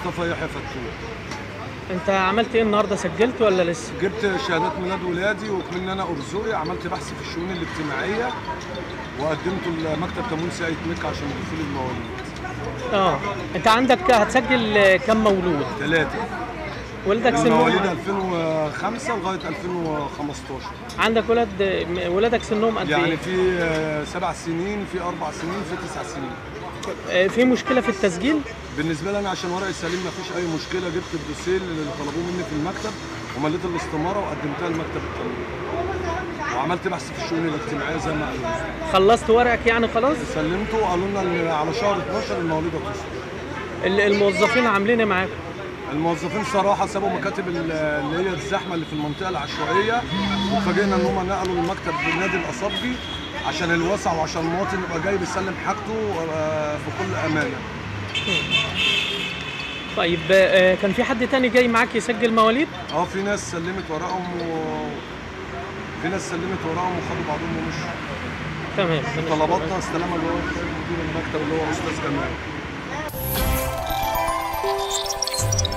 مصطفى يحيى فتوح انت عملت ايه النهارده سجلت ولا لسه جبت شهادات ميلاد ولادي وكمان انا ارزقي عملت بحث في الشؤون الاجتماعيه وقدمته لمكتب تموين ساقية مكة عشان دخول المواليد اه انت عندك هتسجل آه، كم مولود ثلاثة ولادك المواليد سنهم 2005 لغاية 2015 عندك ولاد م- ولادك سنهم قد يعني ايه في آه، سبع سنين في أربع سنين في تسع سنين آه، في مشكله في التسجيل بالنسبة لي أنا عشان ورقي سليم مفيش أي مشكلة جبت الدوسيل اللي طلبوه مني في المكتب ومليت الاستمارة وقدمتها لمكتب التموين وعملت بحث في الشؤون الاجتماعية زي ما قالوا خلصت ورقك يعني خلاص سلمته قالوا لنا إن على شهر 12 المواليد هتصل ال- الموظفين عاملين ايه معاك الموظفين صراحة سابوا مكاتب ال- اللي هي الزحمة اللي في المنطقة العشوائية واتفاجئنا إن هم نقلوا المكتب بالنادي الأصابي عشان الوسع وعشان المواطن يبقى جاي بيسلم حاجته آه، بكل أمانة. طيب آه، كان في حد تاني جاي معاك يسجل مواليد اه في ناس سلمت ورقهم و في ناس سلمت ورقهم وخدوا بعضهم ومشوا. تمام تمام. طلباتنا استلمها اللي هو مدير المكتب اللي هو أستاذ جمال.